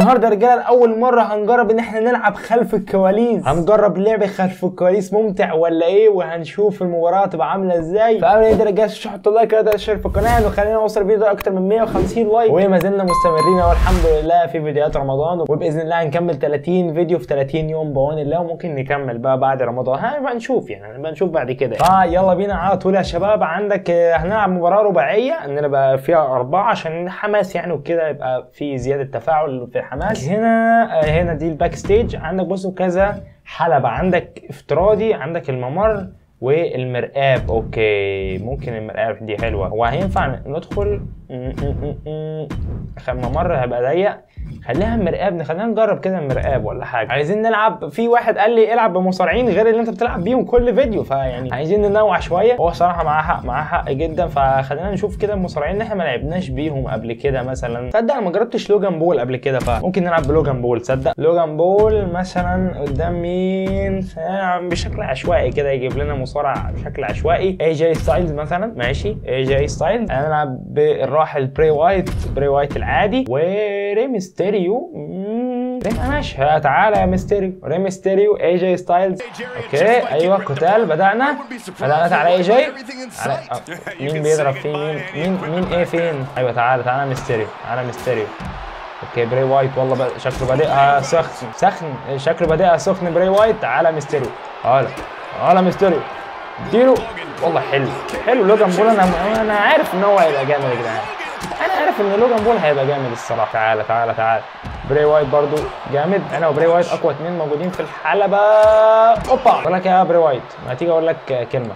النهارده يا رجاله لاول مره هنجرب ان احنا نلعب خلف الكواليس هنجرب لعب خلف الكواليس ممتع ولا ايه وهنشوف المباراه تبقى عامله ازاي فقبل ما نبدا يا رجاله حطوا لايك كده اشترك في القناه وخلينا نوصل الفيديو ده اكتر من 150 لايك وما زلنا مستمرين اهو الحمد لله في فيديوهات رمضان وباذن الله هنكمل 30 فيديو في 30 يوم بعون الله وممكن نكمل بقى بعد رمضان هنبقى نشوف يعني هنبقى نشوف بعد كده فيلا بينا على طول يا شباب عندك آه، هنلعب مباراه رباعيه ان نبقى فيها اربعه عشان حماس يعني وكده يبقى في زياده تفاعل في الحماس هنا آه، هنا دي الباك ستيج عندك بصوا كذا حلبة عندك افتراضي عندك الممر والمرآب اوكي ممكن المرآب دي حلوة هو هينفع ندخل م- م- م- م. خ- الممر هيبقى ضيق خليها مرآب نخلينا نجرب كده المرآب ولا حاجة عايزين نلعب في واحد قال لي العب بمصارعين غير اللي انت بتلعب بيهم كل فيديو فيعني عايزين ننوع شوية هو صراحة معاه حق معاه حق جدا فخلينا نشوف كده المصارعين اللي احنا ما لعبناش بيهم قبل كده مثلا تصدق انا ما جربتش لوجان بول قبل كده فممكن نلعب بلوجان بول تصدق لوجان بول مثلا قدام مين آه، بشكل عشوائي كده يجيب لنا مصارع بشكل عشوائي اي جي ستايلز مثلا ماشي اي جي ستايلز هنلعب بالراحل بري وايت بري وايت العادي وري ميستيريو مم، ري- ماشي ها، تعالى يا ميستيريو ري ميستيريو اي جي ستايلز اوكي ايوه قتال بدانا بدانا تعالى اي جي على آه، مين بيضرب فين مين مين مين ايه فين ايوه تعالى تعالى ميستيريو تعالى ميستيريو اوكي بري وايت والله بقى شكله بادئها سخن سخن شكله بادئها سخن بري وايت تعالى ميستيريو تعالى تعالى ميستيريو اديله والله حلو حلو لوجان بول انا انا عارف ان هو هيبقى جامد يا جدعان انا عارف ان لوجان بول هيبقى جامد الصراحه تعالى تعالى تعالى بري وايت برضو جامد انا وبري وايت اقوى اتنين موجودين في الحلبه اوبا اقول لك يا بري وايت ما تيجي اقول لك كلمه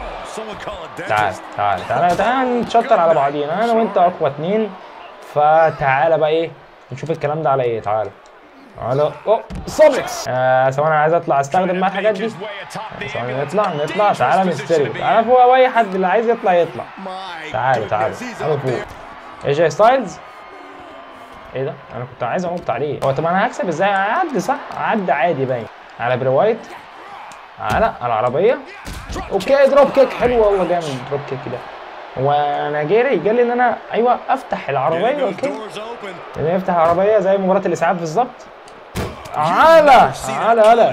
تعال تعال تعال تعال نتشطر على بعضينا انا وانت اقوى اتنين فتعالى بقى ايه نشوف الكلام ده على ايه تعالى تعالى اوه سوبكس آه ثواني انا عايز اطلع استخدم مع الحاجات دي ثواني نطلع نطلع تعالى مستريو تعالى فوق أو اي حد اللي عايز يطلع يطلع تعالى تعالى تعالى فوق اي جي ستايلز ايه ده انا كنت عايز انط عليه هو طب انا هكسب ازاي اعدي صح اعدي عادي باين على بري وايت على العربيه اوكي دروب كيك حلو والله جامد دروب كيك ده هو انا جاري قال لي ان انا ايوه افتح العربيه اوكي يعني يفتح العربيه زي مباراه الاسعاف بالظبط تعالى تعالى هلا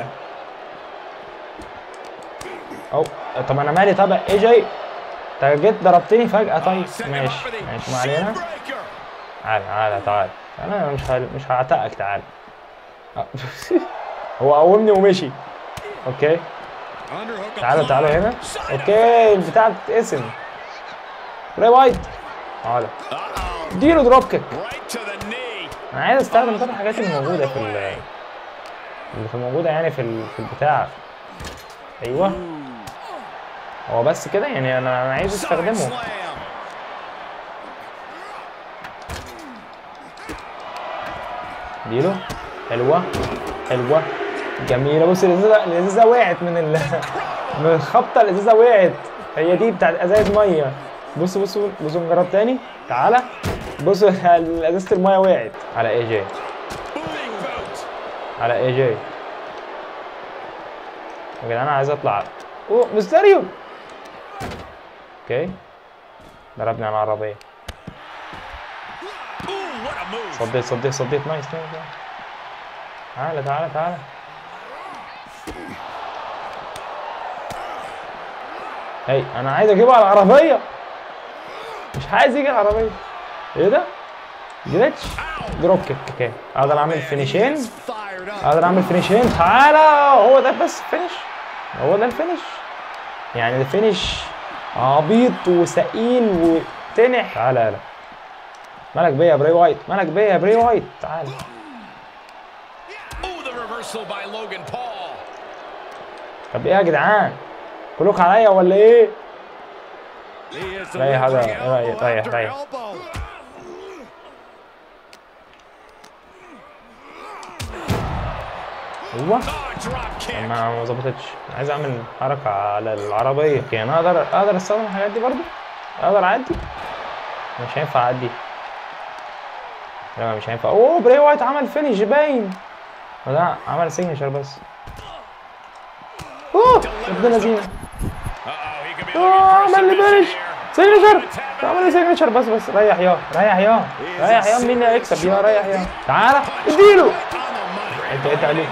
او طب انا مالي طبعا ايه جاي انت جيت ضربتني فجاه طيب ماشي ماشي ما علينا تعالى تعالى تعالى انا مش ه... مش هعتقك تعالى آه. هو قومني ومشي اوكي تعالوا تعالوا هنا اوكي البتاع بتتقسم راي وايت تعالى اديله دروب كيك انا عايز استخدم طبعا الحاجات اللي موجوده في ال اللي في موجوده يعني في ال- في البتاع ايوه هو بس كده يعني انا انا عايز استخدمه اديله حلوه حلوه جميله بص الازازه الازازه وقعت من ال من الخبطه الازازه وقعت هي دي بتاعت ازاز ميه بص بص بص نجرب تاني تعالى بص ازازه الميه وقعت على اي جي على اي جي يا جدعان انا عايز اطلع اوه مستريو اوكي ضربني على العربيه صديت صديت صديت نايس نايس نايس. تعالى تعالى تعالى هي انا عايز اجيبه على العربيه مش عايز يجي العربيه ايه ده جلتش دروب كيك اوكي اقدر اعمل فينيشين اقدر اعمل فينيشين تعالى هو ده بس فينيش هو ده الفينيش يعني الفينيش عبيط وثقيل وتنح تعالى يلا مالك بيا يا بري وايت مالك بيا يا بري وايت تعالى طب ايه يا جدعان كلوك عليا ولا ايه ريح هذا ريح ريح ريح ايوه ما ما ظبطتش عايز اعمل حركه على العربيه اوكي انا اقدر اقدر استخدم الحاجات دي برضو اقدر اعدي مش هينفع اعدي لا مش هينفع اوه بري وايت عمل فينيش باين لا عمل سيجنتشر بس اوه ابن لذينه اوه عمل لي فينيش سيجنتشر تعمل سيجنتشر بس بس ريح يا ريح يا ريح يا مين اللي هيكسب يا ريح يا تعالى اديله انت انت عليك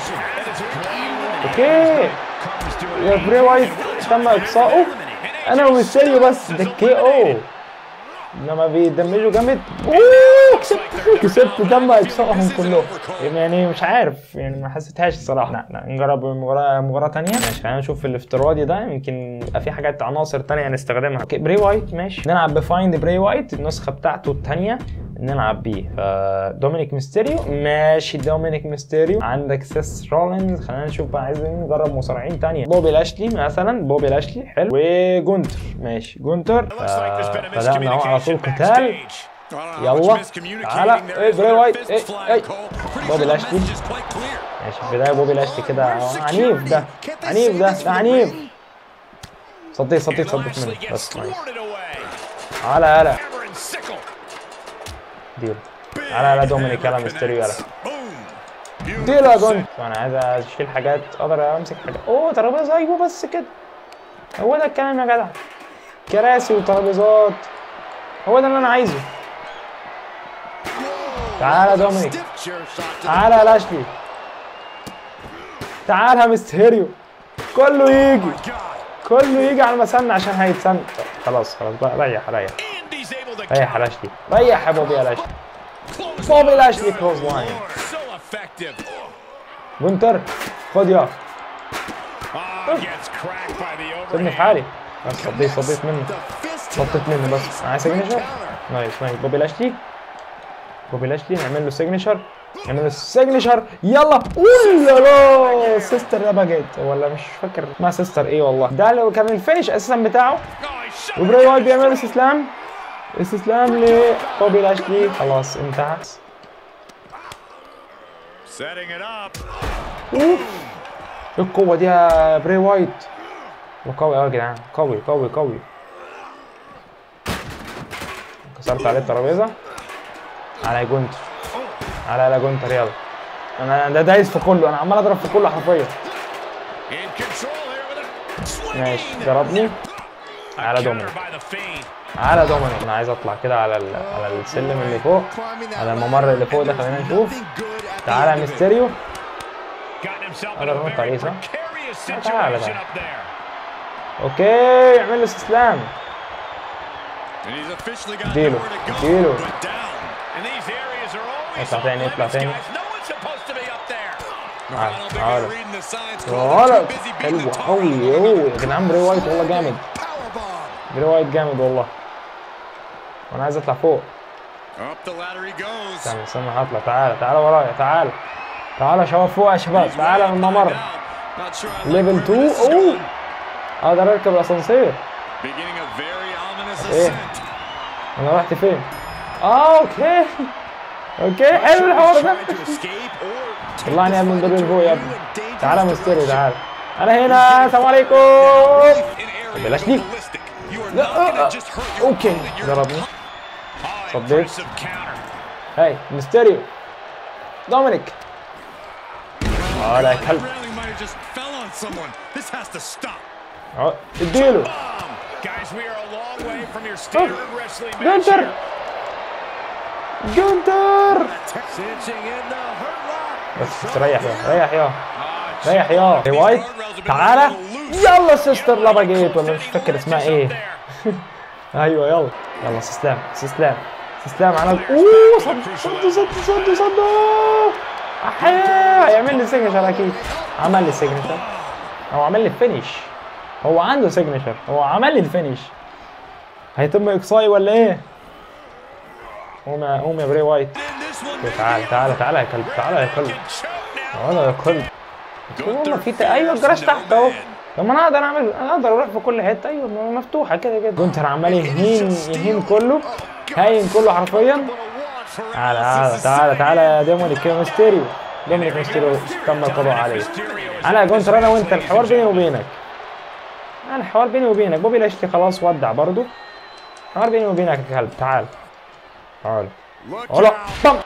اوكي يا بري وايت تم اقصائه انا وميستيريو بس ده كي او انما بيدمجوا جامد اوه كسبت كسبت تم اقصائهم كلهم يعني مش عارف يعني ما حسيتهاش الصراحه لا لا نجرب مباراه مباراه ثانيه ماشي خلينا نشوف الافتراضي ده يمكن يبقى في حاجات عناصر ثانيه نستخدمها اوكي بري وايت ماشي نلعب بفايند بري وايت النسخه بتاعته الثانيه نلعب بيه دومينيك ميستيريو ماشي دومينيك ميستيريو عندك سيس رولينز خلينا نشوف بقى عايزين نجرب مصارعين تانية بوبي لاشلي مثلا بوبي لاشلي حلو وجونتر ماشي جونتر آه، بدأنا اهو على طول قتال يلا تعالى ايه بري وايت ايه ايه بوبي لاشلي ماشي البداية بوبي لاشلي كده عنيف ده عنيف ده ده عنيف صديت صديت صديت منه بس نايس تعالى هلا ديل تعالى هلا دومينيك يلا ميستيريو يلا ديل يا جون انا عايز اشيل حاجات اقدر امسك حاجات اوه ترابيزه ايوه بس كده هو ده الكلام يا جدع كراسي وترابيزات هو ده اللي انا عايزه تعالى دومينيك تعالى يا لاشلي تعالى يا ميستيريو كله يجي كله يجي على المسن عشان هيتسن خلاص خلاص بقى ريح ريح ريح يا لاشلي ريح يا بوبي يا لاشلي بوبي لاشلي كلوز لاين جونتر خد يا سيبني في حالي بس صديت صديت منه صديت منه بس معايا سيجنشر نايس نايس بوبي لاشلي بوبي لاشلي نعمل له سيجنشر نعمل له سيجنشر يلا قول يلا سيستر ده باجيت ولا مش فاكر اسمها سيستر ايه والله ده اللي كان الفينش اساسا بتاعه وبراي وايت بيعمل استسلام استسلام لبوبي لاشلي خلاص انتهى اوف ايه القوة دي يا بري وايت قوي قوي يا جدعان قوي قوي قوي كسرت عليه الترابيزة على جونتر على على جونتر يلا انا ده دايس في كله انا عمال اضرب في كله حرفيا ماشي ضربني على دومينيك على دومينيك انا عايز اطلع كده على ال... على السلم اللي فوق على الممر اللي فوق ده خلينا نشوف تعالى يا ميستيريو اقدر انط عليه صح؟ تعالى تعالى اوكي اعمل له استسلام اديله اديله اطلع تاني اطلع تاني تعالى تعالى حلو قوي قوي يا جدعان بري وايت والله جامد بري وايت جامد والله وانا عايز اطلع فوق استنى استنى هطلع تعالى تعالى ورايا تعالى تعالى يا شباب فوق يا شباب تعالى من الممر ليفل 2 اوه اقدر اركب الاسانسير ايه انا رحت فين اه اوكي اوكي حلو الحوار ده طلعني يا ابني من دور فوق يا ابني تعالى مستري تعالى انا هنا السلام عليكم بلاش دي لا آه. اوكي ضربني صديت هاي ميستيريو دومينيك اه لا يا كلب اه اديله جونتر جونتر بس ريح يا ريح يا ريح يا وايت تعالى يلا سيستر لابا جيت ولا مش فاكر اسمها ايه ايوه يلا يلا استسلام استسلام استسلام على اوه صد صد صد صد صد احيا هيعمل لي سيجنشر اكيد عمل لي سيجنشر هو عمل لي فينيش هو عنده سيجنشر هو عمل لي الفينيش هيتم اقصائي ولا ايه؟ قوم يا قوم يا بري وايت تعال تعال تعال يا كلب تعال يا كلب تعال يا كلب والله في ت... ايوه الجراج تحت اهو طب ما انا اقدر اعمل انا اقدر اروح في كل حته ايوه مفتوحه كده كده جونتر عمال يهين يهين كله هاين كله حرفيا تعالى تعالى تعالى تعالى يا ديمونيك يا ميستيريو دومينيك ميستيريو تم القضاء عليه انا يا جونتر انا وانت الحوار بيني وبينك انا الحوار بيني وبينك بوبي لاشلي خلاص ودع برضو الحوار بيني وبينك يا كلب تعال تعال هلا بام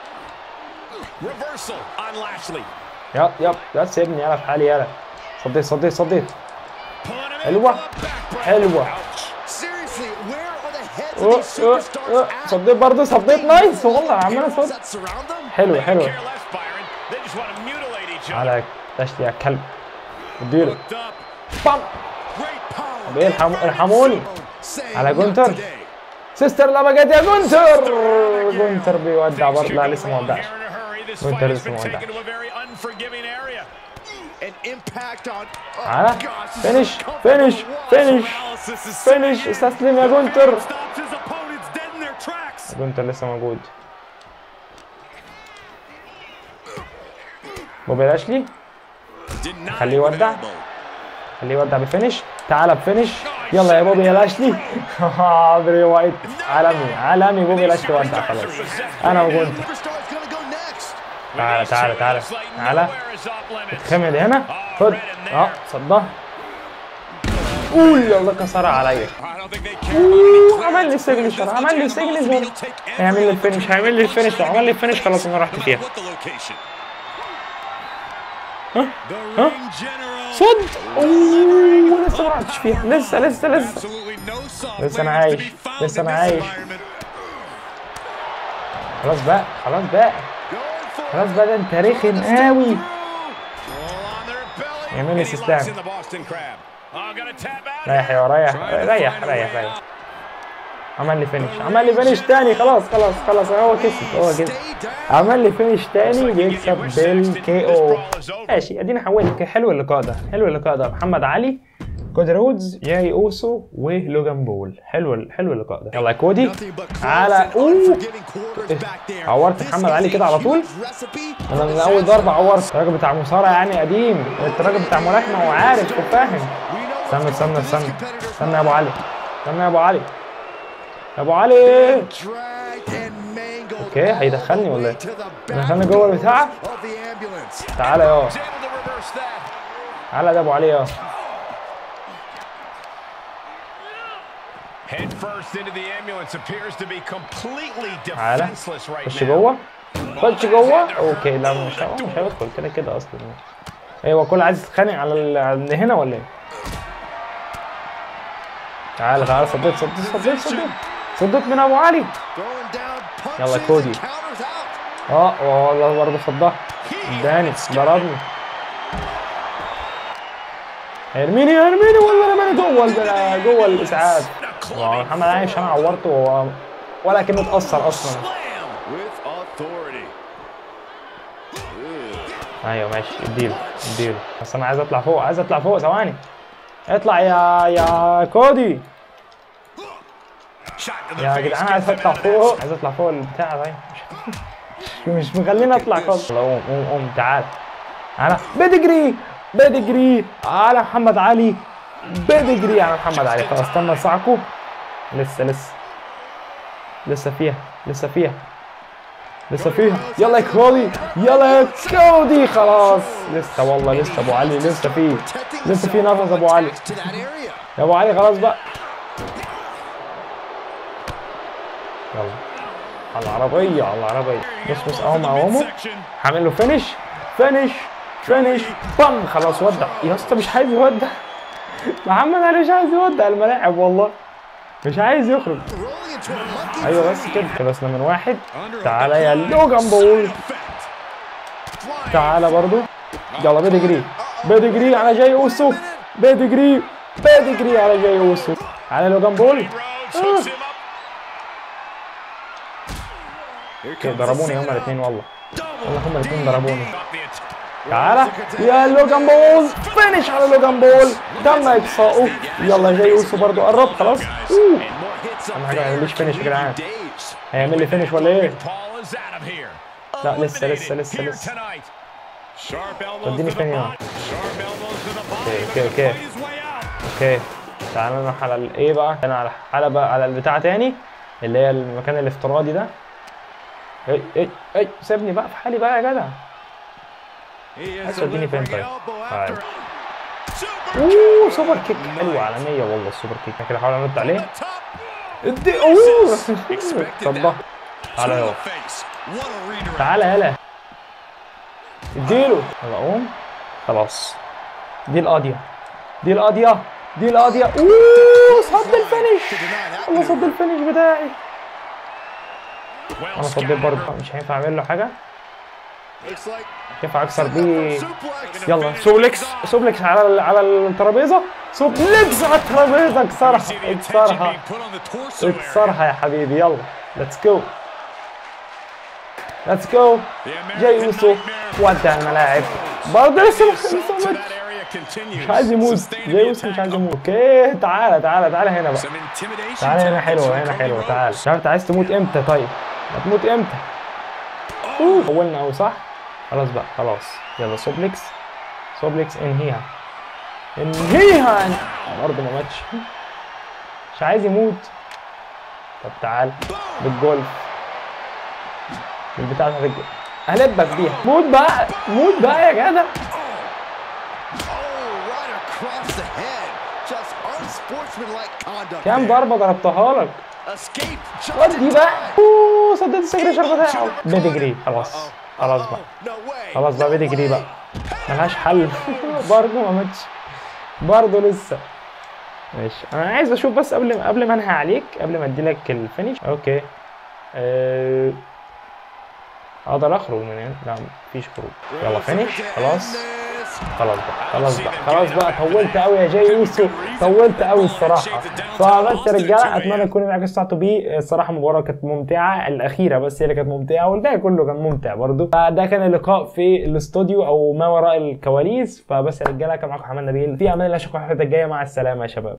يب يب لا تسيبني يلا في حالي يلا صديت صديت صديت حلوة حلوة أوه، أوه، أوه. صديت برضه صديت نايس والله عمال اصد حلو حلو على تشتي يا كلب اديله بام طب ايه ارحموا ارحموني على جونتر سيستر لما جت يا جونتر جونتر بيودع برضه لا لسه ما ودعش وانت لسه ما ودعش. على على فينش فينش فينش فينش استسلم يا جونتر جونتر لسه موجود بوبي لاشلي خليه يودع خليه يودع بفينش تعالى بفينش يلا يا بوبي يا لاشلي بري وايت عالمي عالمي بوبي لاشلي ودع خلاص انا وجونتر تعالى تعالى تعالى تعالى خمد هنا خد اه صدها قول يلا كسرها عليا أوه، عمل لي سيجنشر عمل لي سيجنشر هيعمل لي الفينش هيعمل لي الفينش لو عمل لي الفينش خلاص انا رحت فيها ها صد اوه لسه ما رحتش فيها لسه لسه لسه لسه أنا عايش. لسه أنا عايش. خلاص بقى خلاص بقى خلاص بقى ده انت رخم قوي يعمل لي استسلام. ريح يا ريح ريح ريح ريح عمل لي فينش عمل لي فينش تاني خلاص خلاص خلاص هو كسب هو كسب عمل لي فينش تاني بيكسب بالكي او ماشي ادينا حولت حلو اللقاء ده حلو اللقاء ده محمد علي كودي رودز جاي اوسو ولوجان بول حلو حلو اللقاء ده يلا يا كودي على اوه عورت محمد علي كده على طول انا من اول ضربه عورت الراجل بتاع مصارعه يعني قديم انت راجل بتاع ملاكمه وعارف وفاهم استنى استنى استنى استنى يا ابو علي استنى يا ابو علي يا ابو علي اوكي هيدخلني ولا ايه؟ دخلني جوه البتاع تعالى يا تعالى ده ابو علي يا Head first into the ambulance appears to be completely تعالى defenseless right خش now. جوه خش جوه اوكي لا مش هو- مش هيدخل كده كده اصلا ايوه كل عايز يتخانق على ال- على اللي هنا ولا ايه؟ تعالى تعالى صديت صديت صديت صديت صديت من ابو علي يلا كودي. اه والله برضه صدها اداني ضربني هيرميني هيرميني والله انا ماني جوه ال- جوه الاسعاف والله محمد علي عشان عورته هو ولا كانه اتاثر اصلا With authority. ايوه ماشي اديله اديله بس انا عايز اطلع فوق عايز اطلع فوق ثواني اطلع يا يا كودي Shot to the يا face. جدعان عايز اطلع فوق عايز اطلع فوق البتاع ده مش مخليني اطلع خالص يلا قوم قوم قوم تعال تعالى بيدجري بيدجري على محمد علي بيدجري على محمد علي خلاص استنى صعكو لسه لسه لسه فيها لسه فيها لسه فيها يلا يا كودي يلا يا كودي خلاص لسه والله لسه ابو علي لسه فيه لسه في نفس ابو علي يا ابو علي خلاص بقى يلا على العربية على العربية بص بص اهو اهو هعمل له فينش فينش فينش بام خلاص ودع يا اسطى مش عايز يودع محمد علي مش عايز يودع الملاعب والله مش عايز يخرج ايوه بس كده خلصنا من واحد تعالى يا لوجان بول تعالى برضو يلا بيدجري بيدجري على جاي اوسو بيدجري بيدجري على جاي اوسو على لوجان بول اوكي ضربوني هما الاثنين والله والله هما الاثنين ضربوني تعالى يا لوجان بول فينش على لوجان بول تم اقصائه يلا جاي اوسو برضو قرب خلاص أوه. اهم حاجه ما يعمليش فينش يا جدعان هيعمل لي فينش ولا ايه؟ لا لسه لسه لسه لسه اديني فين يا اوكي اوكي اوكي اوكي تعالى نروح على الايه بقى انا على حلبة على البتاع تاني اللي هي المكان الافتراضي ده اي اي اي سيبني بقى في حالي بقى يا جدع اديني فين طيب طيب اوه سوبر كيك حلوه عالميه والله السوبر كيك أنا كده احاول انط عليه ادي اوه صدها تعالى يلا تعالى يلا اديله يلا قوم خلاص دي القاضية دي القاضية دي القاضية اوه صد الفينش الله صد الفينش بتاعي انا صديت برضه مش هينفع اعمل له حاجه ينفع اكسر بيه يلا سوبلكس سوبلكس على ال- على الترابيزه سوبلكس على الترابيزه اكسرها اكسرها اكسرها يا حبيبي يلا ليتس جو ليتس جو جاي اوسو ودع الملاعب برضه لسه ما خلصتش مش عايز يموت جاي اوسو مش عايز يموت اوكي تعالى تعالى تعالى هنا بقى تعالى هنا حلوه هنا حلوه تعالى مش عارف انت عايز تموت امتى طيب هتموت امتى اوه طولنا قوي صح خلاص بقى خلاص يلا سوبلكس سوبلكس انهيها انهيها برضه ما ماتش مش عايز يموت طب تعال بالجولف بالبتاع بتاعت الجولف هلبك بيها موت بقى موت بقى يا جدع كام ضربه ضربتها لك ودي بقى اوه صديت السجريشر بتاعه بيدجري خلاص خلاص بقى خلاص بقى بيدجري بقى ملهاش حل برضه ما ماتش برضه لسه ماشي انا عايز اشوف بس قبل قبل ما انهي عليك قبل ما ادي لك الفينش اوكي أه... اقدر اخرج من هنا لا مفيش خروج يلا فينش خلاص خلاص بقى خلاص بقى خلاص بقى طولت قوي يا جاي يوسف طولت قوي الصراحه فبس يا رجاله اتمنى تكونوا معاكم استمتعتوا بيه الصراحه المباراه كانت ممتعه الاخيره بس هي اللي كانت ممتعه والباقي كله كان ممتع برضه فده كان اللقاء في الاستوديو او ما وراء الكواليس فبس يا رجاله كان معاكم محمد نبيل في امان الله اشوفكم الحلقه الجايه مع السلامه يا شباب